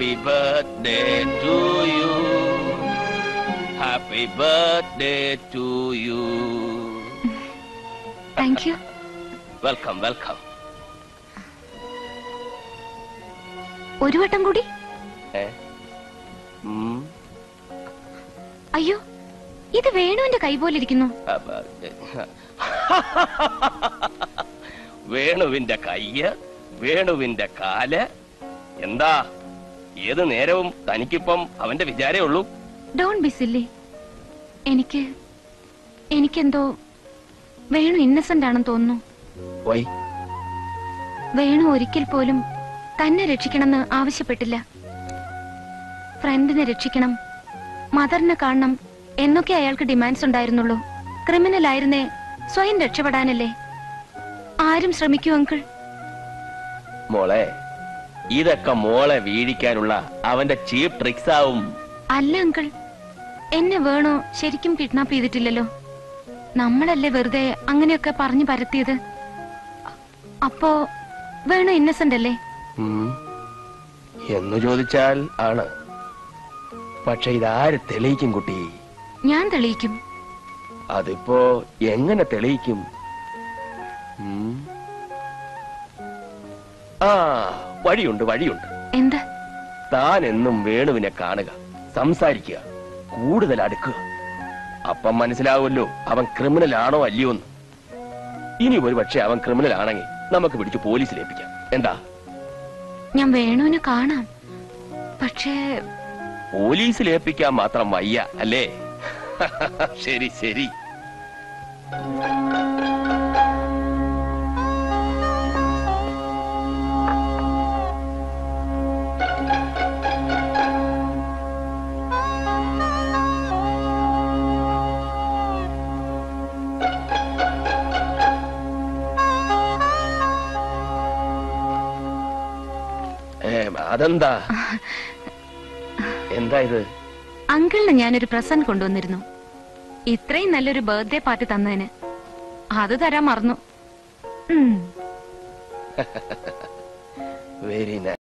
Happy birthday to you happy birthday to you thank you welcome welcome ഒരു വട്ടം കൂടി ഏ ഉം. അയ്യോ ഇത് വേണുവിന്റെ കൈ പോലെ ഇരിക്കുന്നു അപ്പ, ഏ, വേണുവിന്റെ കയ്യ് വേണുവിന്റെ കാല് എന്താ ഏത് നേരവും തനിക്കിപ്പം അവന്റെ വിചാരേ ഉള്ളൂ ഡോൺ ബി സില്ലി എനിക്ക് എനിക്കെന്തോ വേണു ഇന്നസെന്റ് ആണെന്ന് തോന്നുന്നു വൈ വേണു ഒരിക്കൽ പോലും തന്നെ രക്ഷിക്കണമെന്ന് ആവശ്യപ്പെട്ടില്ല ഫ്രണ്ടിനെ രക്ഷിക്കണം മദറിനെ കാണണം എന്നൊക്കെ അയാൾക്ക് ഡിമാൻഡ്സ് ഉണ്ടായിരുന്നുള്ളൂ ക്രിമിനൽ ആയിരുന്നേ സ്വയം രക്ഷപ്പെടാനല്ലേ ആരും ശ്രമിക്കൂ അങ്കിൾ മോളെ ഇതൊക്കെ മോളെ വീഴിക്കാനുള്ള അവന്റെ ചീപ്പ് ട്രിക്സ് ആവും അല്ല അങ്കിൾ എന്നെ വേണോ ശരിക്കും കിഡ്നാപ്പ് ചെയ്തിട്ടില്ലല്ലോ നമ്മളല്ലേ വെറുതെ അങ്ങനെയൊക്കെ പറഞ്ഞു പരത്തിയത് അപ്പോ വേണു ഇന്നസെന്റ് അല്ലേ ഉം. എന്നു ചോദിച്ചാൽ ആണ് പക്ഷെ ഇതാര് തെളിയിക്കും കുട്ടി ഞാൻ തെളിയിക്കും അതിപ്പോ എങ്ങനെ തെളിയിക്കും ഉം. ആ വഴിയുണ്ട് വഴിയുണ്ട് എന്ത് താൻ എന്നും വേണുവിനെ കാണുക സംസാരിക്കുക കൂടുതൽ അടുക്കുക അപ്പം മനസ്സിലാവുമല്ലോ അവൻ ക്രിമിനൽ ആണോ അല്ലയോ എന്ന് ഇനി ഒരു പക്ഷെ അവൻ ക്രിമിനൽ ആണെങ്കിൽ നമുക്ക് പിടിച്ച് പോലീസിൽ ഏൽപ്പിക്കാം എന്താ ഞാൻ വേണുവിനെ കാണാം പക്ഷേ പോലീസിൽ ഏൽപ്പിക്കാൻ മാത്രം വയ്യ അല്ലേ ശരി ശരി ഏ, അതെന്താ എന്താ ഇത് അങ്കിളിന് ഞാനൊരു പ്രസന്റ് കൊണ്ടുവന്നിരുന്നു ഇത്രയും നല്ലൊരു ബർത്ത്ഡേ പാർട്ടി തന്നതിന് അത് തരാൻ മറന്നു ഉം വെരി നൈസ്